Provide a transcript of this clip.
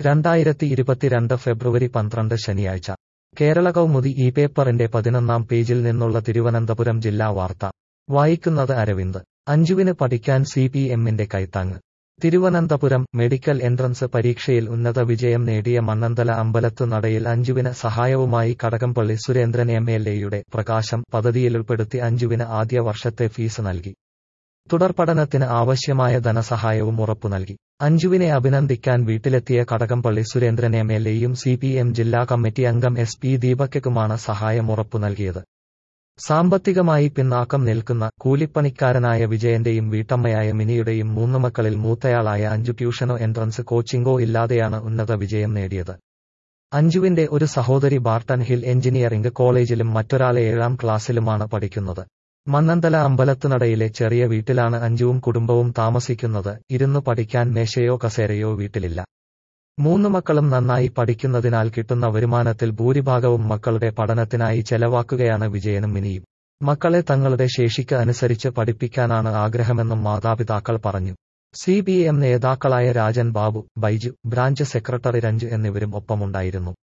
രണ്ടായിരത്തി ഇരുപത്തിരണ്ട് ഫെബ്രുവരി പന്ത്രണ്ട് ശനിയാഴ്ച കേരള കൗമുദി ഈ പേപ്പറിന്റെ പതിനൊന്നാം പേജിൽ നിന്നുള്ള തിരുവനന്തപുരം ജില്ലാ വാർത്ത വായിക്കുന്നത് അരവിന്ദ് അഞ്ജുവിന് പഠിക്കാൻ സി പി എമ്മിന്റെ കൈത്താങ്ങ് തിരുവനന്തപുരം മെഡിക്കൽ എൻട്രൻസ് പരീക്ഷയിൽ ഉന്നത വിജയം നേടിയ മണ്ണന്തല അമ്പലത്തു നടയിൽ അഞ്ജുവിന് സഹായവുമായി കടകംപള്ളി സുരേന്ദ്രൻ എം എൽ എയുടെ പ്രകാശം പദ്ധതിയിലുൾപ്പെടുത്തി അഞ്ജുവിന് ആദ്യ വർഷത്തെ ഫീസ് നൽകി തുടർപഠനത്തിന് ആവശ്യമായ ധനസഹായവും ഉറപ്പു നൽകി അഞ്ജുവിനെ അഭിനന്ദിക്കാൻ വീട്ടിലെത്തിയ കടകംപള്ളി സുരേന്ദ്രൻ എം എൽ എയും സി പി എം ജില്ലാ കമ്മിറ്റി അംഗം എസ് പി ദീപക്കുമാണ് സഹായം ഉറപ്പു നൽകിയത് സാമ്പത്തികമായി പിന്നാക്കം നിൽക്കുന്ന കൂലിപ്പണിക്കാരനായ വിജയന്റെയും വീട്ടമ്മയായ മിനിയുടെയും മൂന്ന് മക്കളിൽ മൂത്തയാളായ അഞ്ജു ട്യൂഷനോ എൻട്രൻസ് കോച്ചിംഗോ ഇല്ലാതെയാണ് ഉന്നത വിജയം നേടിയത് അഞ്ജുവിന്റെ ഒരു സഹോദരി ബാർട്ടൺ ഹിൽ എഞ്ചിനീയറിംഗ് കോളേജിലും മറ്റൊരാളെ ഏഴാം ക്ലാസ്സിലുമാണ് പഠിക്കുന്നത് മന്നന്തല അമ്പലത്തുനടയിലെ ചെറിയ വീട്ടിലാണ് അഞ്ജുവും കുടുംബവും താമസിക്കുന്നത് ഇരുന്നു പഠിക്കാൻ മേശയോ കസേരയോ വീട്ടിലില്ല മൂന്ന് മക്കളും നന്നായി പഠിക്കുന്നതിനാൽ കിട്ടുന്ന വരുമാനത്തിൽ ഭൂരിഭാഗവും മക്കളുടെ പഠനത്തിനായി ചെലവാക്കുകയാണ് വിജയനും മിനിയും മക്കളെ തങ്ങളുടെ ശേഷിക്ക് അനുസരിച്ച് പഠിപ്പിക്കാനാണ് ആഗ്രഹമെന്നും മാതാപിതാക്കൾ പറഞ്ഞു സി പി എം നേതാക്കളായ രാജൻ ബാബു ബൈജു ബ്രാഞ്ച് സെക്രട്ടറി രഞ്ജു എന്നിവരും ഒപ്പമുണ്ടായിരുന്നു